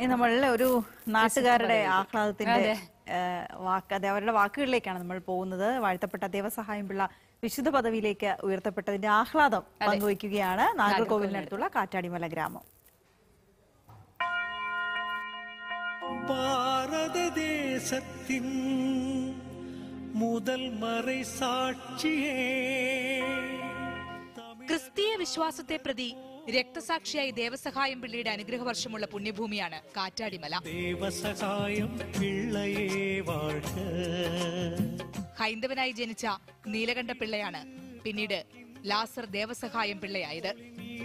ഇനി നമ്മളിലെ ഒരു നാട്ടുകാരുടെ ആഹ്ലാദത്തിന്റെ അതെ. ഏഹ്, വാക്ക് അതെ അവരുടെ വാക്കുകളിലേക്കാണ് നമ്മൾ പോകുന്നത് വാഴ്ത്തപ്പെട്ട ദേവസഹായം പിള്ള വിശുദ്ധ പദവിയിലേക്ക് ഉയർത്തപ്പെട്ടതിന്റെ ആഹ്ലാദം പങ്കുവയ്ക്കുകയാണ് നാഗർകോവിലിനടുത്തുള്ള കാറ്റാടിമല ഗ്രാമം பாரததேசத்தின் முதல் மறை சாட்சியே ക്രിസ്തീയ വിശ്വാസത്തെ പ്രതി രക്തസാക്ഷിയായി ദേവസഹായം പിള്ളിയുടെ അനുഗ്രഹവർഷമുള്ള പുണ്യഭൂമിയാണ് കാറ്റാടിമല தேவசகாயம் பிள்ளையே வாழ்க ഹൈന്ദവനായി ജനിച്ച നീലകണ്ഠ പിള്ളയാണ് പിന്നീട് ലാസർ ദേവസഹായം പിള്ളയായത്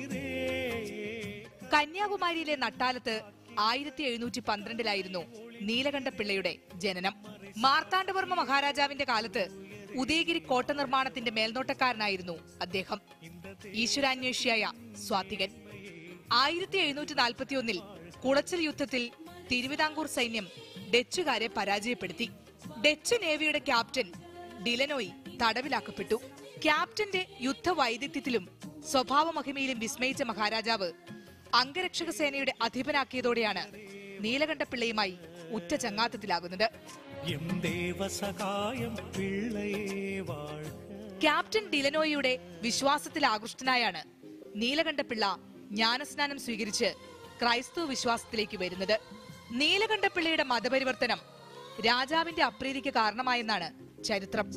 കന്യാകുമാരിയിലെ നട്ടാലത്ത് ആയിരത്തി എഴുന്നൂറ്റി പന്ത്രണ്ടിലായിരുന്നു നീലകണ്ഠ പിള്ളയുടെ ജനനം മാർത്താണ്ഡവർമ്മ മഹാരാജാവിന്റെ കാലത്ത് ഉദയഗിരി കോട്ട നിർമ്മാണത്തിന്റെ മേൽനോട്ടക്കാരനായിരുന്നു അദ്ദേഹം ഈശ്വരാന്വേഷിയായ സ്വാതികൻ ആയിരത്തി എഴുന്നൂറ്റി നാൽപ്പത്തിയൊന്നിൽ കുളച്ചൽ യുദ്ധത്തിൽ തിരുവിതാംകൂർ സൈന്യം ഡച്ചുകാരെ പരാജയപ്പെടുത്തി ഡച്ച് നേവിയുടെ ക്യാപ്റ്റൻ ഡിലനോയി തടവിലാക്കപ്പെട്ടു ക്യാപ്റ്റന്റെ യുദ്ധവൈദഗ്ധ്യത്തിലും സ്വഭാവ മഹിമയിലും വിസ്മയിച്ച മഹാരാജാവ് അംഗരക്ഷക സേനയുടെ അധിപനാക്കിയതോടെയാണ് നീലകണ്ഠപിള്ളയുമായി ഉറ്റ ചങ്ങാത്തത്തിലാകുന്നത് எம் தேவசகாயம் பிள்ளையே வாழ்க ക്യാപ്റ്റൻ ഡിലനോയിയുടെ വിശ്വാസത്തിൽ ആകൃഷ്ടനായാണ് നീലകണ്ഠപിള്ള ജ്ഞാനസ്നാനം സ്വീകരിച്ച് ക്രൈസ്തവ വിശ്വാസത്തിലേക്ക് വരുന്നത് നീലകണ്ഠപിള്ളയുടെ മതപരിവർത്തനം രാജാവിന്റെ അപ്രീതിക്ക് കാരണമായെന്നാണ് ചരിത്രം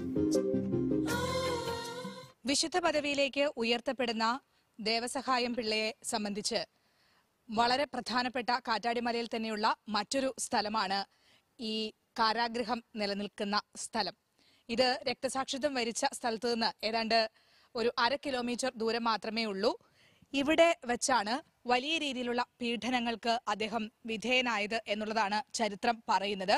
വിശുദ്ധ പദവിയിലേക്ക് ഉയർത്തപ്പെടുന്ന ദേവസഹായം പിള്ളയെ സംബന്ധിച്ച് വളരെ പ്രധാനപ്പെട്ട കാറ്റാടിമലയിൽ തന്നെയുള്ള മറ്റൊരു സ്ഥലമാണ് ഈ കാരാഗൃഹം നിലനിൽക്കുന്ന സ്ഥലം ഇത് രക്തസാക്ഷിത്വം വരിച്ച സ്ഥലത്ത് നിന്ന് ഏതാണ്ട് ഒരു അര കിലോമീറ്റർ ദൂരം മാത്രമേ ഉള്ളൂ ഇവിടെ വെച്ചാണ് വലിയ രീതിയിലുള്ള പീഡനങ്ങൾക്ക് അദ്ദേഹം വിധേയനായത് എന്നുള്ളതാണ് ചരിത്രം പറയുന്നത്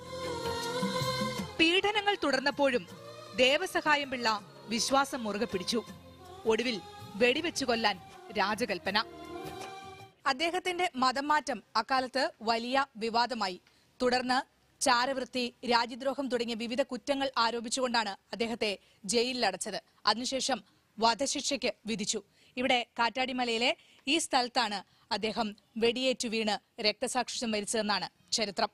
പീഡനങ്ങൾ തുടർന്നപ്പോഴും ദേവസഹായം പിള്ള വിശ്വാസം മുറുകെ പിടിച്ചു ഒടുവിൽ വെടിവെച്ചു കൊല്ലാൻ രാജകൽപ്പന അദ്ദേഹത്തിന്റെ മതം മാറ്റം അക്കാലത്ത് വലിയ വിവാദമായി തുടർന്ന് ചാരവൃത്തി രാജ്യദ്രോഹം തുടങ്ങിയ വിവിധ കുറ്റങ്ങൾ ആരോപിച്ചുകൊണ്ടാണ് അദ്ദേഹത്തെ ജയിലിലടച്ചത് അതിനുശേഷം വധശിക്ഷയ്ക്ക് വിധിച്ചു ഇവിടെ കാറ്റാടിമലയിലെ ഈ സ്ഥലത്താണ് അദ്ദേഹം വെടിയേറ്റു വീണ് രക്തസാക്ഷിത്വം മരിച്ചതെന്നാണ് ചരിത്രം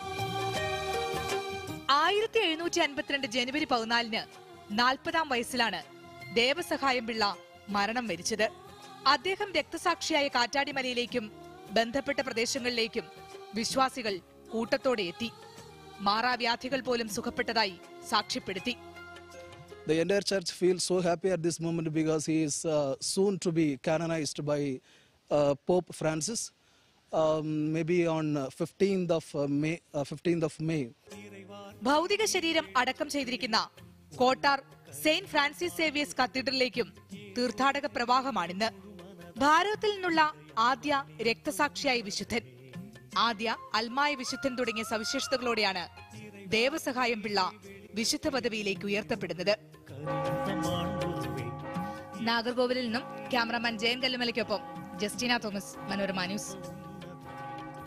ആയിരത്തി എഴുന്നൂറ്റി അൻപത്തിരണ്ട് ജനുവരി പതിനാലിന് നാൽപ്പതാം വയസ്സിലാണ് ദേവസഹായം പിള്ള മരണം വരിച്ചത് അദ്ദേഹം രക്തസാക്ഷിയായ കാറ്റാടിമലയിലേക്കും ബന്ധപ്പെട്ട പ്രദേശങ്ങളിലേക്കും വിശ്വാസികൾ കൂട്ടത്തോടെ എത്തി മാറാവ്യാധികൾ പോലും സുഖപ്പെട്ടതായി സാക്ഷ്യപ്പെടുത്തി The entire church feels so happy at this moment because he is uh, soon to be canonized by uh, Pope Francis, um, maybe on uh, 15th of uh, May. Uh, 15th of May. ഭൗതിക ശരീരം അടക്കം ചെയ്തിരിക്കുന്ന Kottar saint Francis സേവിയസ് കത്തീഡ്രലിലേക്കും തീർത്ഥാടക പ്രവാഹമാണിന്ന് ഭാരതത്തിൽ നിന്നുള്ള ആദ്യ രക്തസാക്ഷിയായ വിശുദ്ധൻ ആദ്യ അൽമായ വിശുദ്ധൻ തുടങ്ങിയ സവിശേഷതകളോടെയാണ് ദേവസഹായം പിള്ള വിശുദ്ധ പദവിയിലേക്ക് ഉയർത്തപ്പെടുന്നത് നാഗർകോവിലിൽ നിന്നും ക്യാമറമാൻ ജയൻ കല്ലുമലയ്ക്കൊപ്പം ജസ്റ്റിന തോമസ് മനോരമ ന്യൂസ്